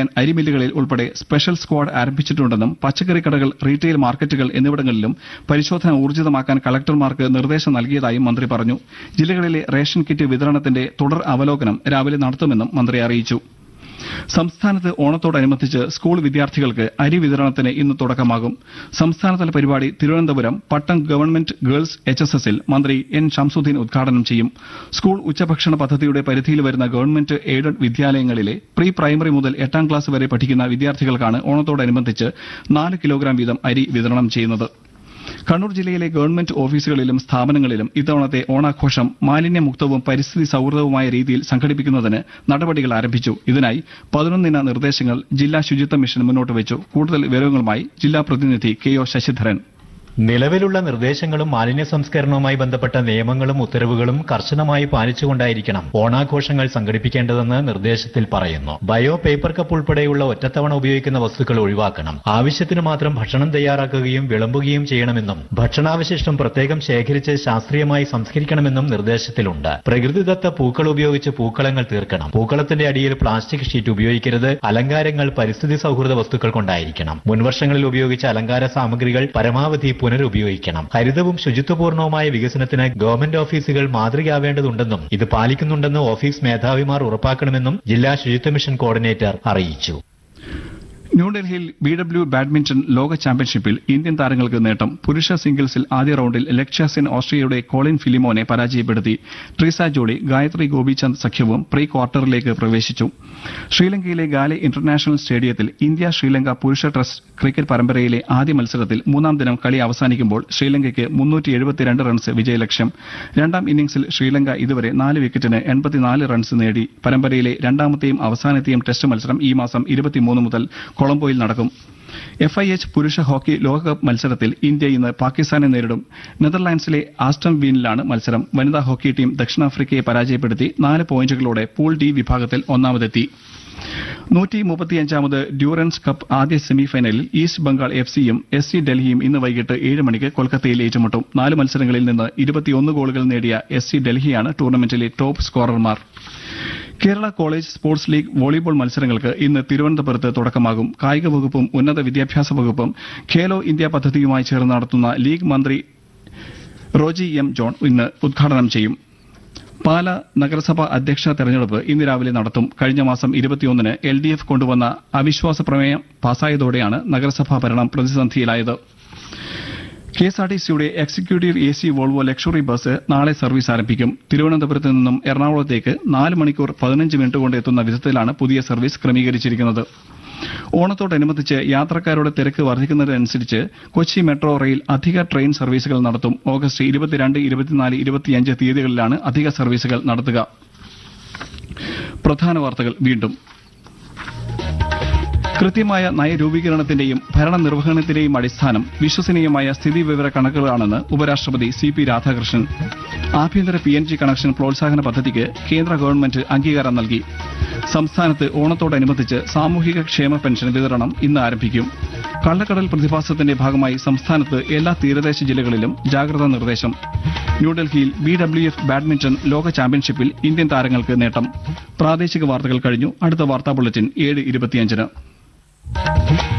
തടയാൻ അരിമില്ലുകളിൽ ഉൾപ്പെടെ special squad ആരംഭിച്ചിട്ടുണ്ടെന്നും പച്ചക്കറി കടകൾ റീറ്റെയിൽ മാർക്കറ്റുകൾ എന്നിവിടങ്ങളിലും പരിശോധന ഊർജിതമാക്കാൻ കളക്ടർമാർക്ക് നിർദ്ദേശം നൽകിയതായും മന്ത്രി പറഞ്ഞു ജില്ലകളിലെ റേഷൻ കിറ്റ് വിതരണത്തിന്റെ തുടർ അവലോകനം രാവിലെ നടത്തുമെന്നും മന്ത്രി അറിയിച്ചു സംസ്ഥാനത്ത് ഓണത്തോടനുബന്ധിച്ച് സ്കൂൾ വിദ്യാർത്ഥികൾക്ക് അരി വിതരണത്തിന് ഇന്ന് തുടക്കമാകും സംസ്ഥാനതല പരിപാടി Thiruvananthapuram Pattom government girls H S എസിൽ മന്ത്രി എൻ ഷംസുദ്ദീൻ ഉദ്ഘാടനം ചെയ്യും സ്കൂൾ ഉച്ചഭക്ഷണ പദ്ധതിയുടെ പരിധിയിൽ വരുന്ന ഗവൺമെന്റ് എയ്ഡഡ് വിദ്യാലയങ്ങളിലെ പ്രീ പ്രൈമറി മുതൽ എട്ടാം ക്ലാസ് വരെ പഠിക്കുന്ന വിദ്യാർത്ഥികൾക്കാണ് ഓണത്തോടനുബന്ധിച്ച് നാല് കിലോഗ്രാം വീതം അരി വിതരണം ചെയ്യുന്നത് കണ്ണൂർ ജില്ലയിലെ ഗവൺമെന്റ് ഓഫീസുകളിലും സ്ഥാപനങ്ങളിലും ഇത്തവണത്തെ ഓണാഘോഷം മാലിന്യമുക്തവും പരിസ്ഥിതി സൌഹൃദവുമായ രീതിയിൽ സംഘടിപ്പിക്കുന്നതിന് നടപടികൾ ആരംഭിച്ചു ഇതിനായി പതിനൊന്നിന നിർദ്ദേശങ്ങൾ ജില്ലാ ശുചിത്വ മിഷൻ മുന്നോട്ട് വെച്ചു കൂടുതൽ വിവരങ്ങളുമായി ജില്ലാ പ്രതിനിധി കെ ഒ ശശിധരൻ നിലവിലുള്ള നിർദ്ദേശങ്ങളും മാലിന്യ സംസ്കരണവുമായി ബന്ധപ്പെട്ട നിയമങ്ങളും ഉത്തരവുകളും കർശനമായി പാലിച്ചുകൊണ്ടായിരിക്കണം ഓണാഘോഷങ്ങൾ സംഘടിപ്പിക്കേണ്ടതെന്ന് നിർദ്ദേശത്തിൽ പറയുന്നു ബയോ പേപ്പർ കപ്പ് ഉൾപ്പെടെയുള്ള ഒറ്റത്തവണ ഉപയോഗിക്കുന്ന വസ്തുക്കൾ ഒഴിവാക്കണം ആവശ്യത്തിന് മാത്രം ഭക്ഷണം തയ്യാറാക്കുകയും വിളമ്പുകയും ചെയ്യണമെന്നും ഭക്ഷണാവശിഷ്ടം പ്രത്യേകം ശേഖരിച്ച് ശാസ്ത്രീയമായി സംസ്കരിക്കണമെന്നും നിർദ്ദേശത്തിലുണ്ട് പ്രകൃതിദത്ത പൂക്കൾ ഉപയോഗിച്ച് പൂക്കളങ്ങൾ തീർക്കണം പൂക്കളത്തിന്റെ അടിയിൽ പ്ലാസ്റ്റിക് ഷീറ്റ് ഉപയോഗിക്കരുത് അലങ്കാരങ്ങൾ പരിസ്ഥിതി സൗഹൃദ വസ്തുക്കൾ കൊണ്ടായിരിക്കണം മുൻവർഷങ്ങളിൽ ഉപയോഗിച്ച അലങ്കാര സാമഗ്രികൾ പരമാവധി പുനരുപയോഗിക്കണം ഹരിതവും ശുചിത്വപൂർണവുമായ വികസനത്തിന് ഗവൺമെന്റ് ഓഫീസുകൾ മാതൃകയാവേണ്ടതുണ്ടെന്നും ഇത് പാലിക്കുന്നുണ്ടെന്ന് ഓഫീസ് മേധാവിമാർ ഉറപ്പാക്കണമെന്നും ജില്ലാ ശുചിത്വ മിഷൻ കോർഡിനേറ്റർ അറിയിച്ചു ന്യൂഡൽഹിയിൽ ബി ഡബ്ല്യു ബാഡ്മിന്റൺ ലോക ചാമ്പ്യൻഷിപ്പിൽ ഇന്ത്യൻ താരങ്ങൾക്ക് നേട്ടം പുരുഷ സിംഗിൾസിൽ ആദ്യ റൌണ്ടിൽ ലക്ഷ്യ സെൻ ഓസ്ട്രിയയുടെ കോളിൻ ഫിലിമോനെ പരാജയപ്പെടുത്തി ട്രീസ ജോളി ഗായത്രി ഗോപിചന്ദ് സഖ്യവും പ്രീ ക്വാർട്ടറിലേക്ക് പ്രവേശിച്ചു ശ്രീലങ്കയിലെ ഗാലെ ഇന്റർനാഷണൽ സ്റ്റേഡിയത്തിൽ ഇന്ത്യ ശ്രീലങ്ക പുരുഷ ടെസ്റ്റ് ക്രിക്കറ്റ് പരമ്പരയിലെ ആദ്യ മത്സരത്തിൽ മൂന്നാം ദിനം കളി അവസാനിക്കുമ്പോൾ ശ്രീലങ്കയ്ക്ക് മുന്നൂറ്റി എഴുപത്തിരണ്ട് റൺസ് വിജയലക്ഷ്യം രണ്ടാം ഇന്നിംഗ്സിൽ ശ്രീലങ്ക ഇതുവരെ നാല് വിക്കറ്റിന് എൺപത്തിനാല് റൺസ് നേടി പരമ്പരയിലെ രണ്ടാമത്തെയും അവസാനത്തെയും ടെസ്റ്റ് മത്സരം ഈ മാസം ഇരുപത്തിമൂന്ന് മുതൽ കൊളംബോയിൽ നടക്കും എഫ് ഐ എച്ച് പുരുഷ ഹോക്കി ലോകകപ്പ് മത്സരത്തിൽ ഇന്ത്യ ഇന്ന് പാകിസ്ഥാനെ നേരിടും നെതർലാൻഡ്സിലെ ആസ്റ്റം വീനിലാണ് മത്സരം വനിതാ ഹോക്കി ടീം ദക്ഷിണാഫ്രിക്കയെ പരാജയപ്പെടുത്തി നാല് പോയിന്റുകളോടെ പൂൾ ഡി വിഭാഗത്തിൽ ഒന്നാമതെത്തി നൂറ്റി മുപ്പത്തിയഞ്ചാമത് ഡ്യൂറൻസ് കപ്പ് ആദ്യ സെമിഫൈനലിൽ ഈസ്റ്റ് ബംഗാൾ എഫ് സിയും എസ് സി ഡൽഹിയും ഇന്ന് വൈകിട്ട് ഏഴ് മണിക്ക് കൊൽക്കത്തയിൽ ഏറ്റുമുട്ടും നാല് മത്സരങ്ങളിൽ നിന്ന് ഇരുപത്തിയൊന്ന് ഗോളുകൾ നേടിയ എസ് സി ഡൽഹിയാണ് ടൂർണമെന്റിലെ ടോപ്പ് സ്കോറർമാർ Kerala college sports league volleyball മത്സരങ്ങൾക്ക് ഇന്ന് തിരുവനന്തപുരത്ത് തുടക്കമാകും കായിക വകുപ്പും ഉന്നത വിദ്യാഭ്യാസ വകുപ്പും ഖേലോ ഇന്ത്യ പദ്ധതിയുമായി ചേർന്ന് നടത്തുന്ന ലീഗ് മന്ത്രി റോജി എം ജോൺ ഇന്ന് ഉദ്ഘാടനം ചെയ്യും പാല നഗരസഭ അധ്യക്ഷ തെരഞ്ഞെടുപ്പ് ഇന്ന് രാവിലെ നടത്തും കഴിഞ്ഞ മാസം ഇരുപത്തിയൊന്നിന് എൽ ഡി എഫ് കൊണ്ടുവന്ന അവിശ്വാസ പ്രമേയം പാസായതോടെയാണ് നഗരസഭാ ഭരണം പ്രതിസന്ധിയിലായത് കെ എസ് ആർ ടി സിയുടെ executive A C Volvo luxury bus നാളെ സർവീസ് ആരംഭിക്കും തിരുവനന്തപുരത്ത് നിന്നും എറണാകുളത്തേക്ക് നാല് മണിക്കൂർ പതിനഞ്ച് മിനിറ്റ് കൊണ്ട് എത്തുന്ന വിധത്തിലാണ് പുതിയ സർവീസ് ക്രമീകരിച്ചിരിക്കുന്നത് ഓണത്തോടനുബന്ധിച്ച് യാത്രക്കാരുടെ തിരക്ക് വർദ്ധിക്കുന്നതിനനുസരിച്ച് കൊച്ചി മെട്രോ റെയിൽ അധിക ട്രെയിൻ സർവീസുകൾ നടത്തും ഓഗസ്റ്റ് ഇരുപത്തിരണ്ട് ഇരുപത്തിനാല് ഇരുപത്തിയഞ്ച് തീയതികളിലാണ് അധിക സർവീസുകൾ നടത്തുക പ്രധാന വാർത്തകൾ വീണ്ടും കൃത്യമായ നയരൂപീകരണത്തിന്റെയും ഭരണനിർവഹണത്തിന്റെയും അടിസ്ഥാനം വിശ്വസനീയമായ സ്ഥിതിവിവര കണക്കുകളാണെന്ന് ഉപരാഷ്ട്രപതി സി പി രാധാകൃഷ്ണൻ ആഭ്യന്തര പി എൻ ജി കണക്ഷൻ പ്രോത്സാഹന പദ്ധതിക്ക് കേന്ദ്ര ഗവൺമെന്റ് അംഗീകാരം നൽകി സംസ്ഥാനത്ത് ഓണത്തോടനുബന്ധിച്ച് സാമൂഹിക ക്ഷേമ പെൻഷൻ വിതരണം ഇന്ന് ആരംഭിക്കും കള്ളക്കടൽ പ്രതിഭാസത്തിന്റെ ഭാഗമായി സംസ്ഥാനത്ത് എല്ലാ തീരദേശ ജില്ലകളിലും ജാഗ്രതാ നിർദ്ദേശം ന്യൂഡൽഹിയിൽ ബി ഡബ്ല്യു എഫ് ബാഡ്മിന്റൺ ലോക ചാമ്പ്യൻഷിപ്പിൽ ഇന്ത്യൻ താരങ്ങൾക്ക് നേട്ടം പ്രാദേശിക വാർത്തകൾ കഴിഞ്ഞു അടുത്ത വാർത്താ ബുള്ളറ്റിൻ ഏഴ് ഇരുപത്തിയഞ്ചിന്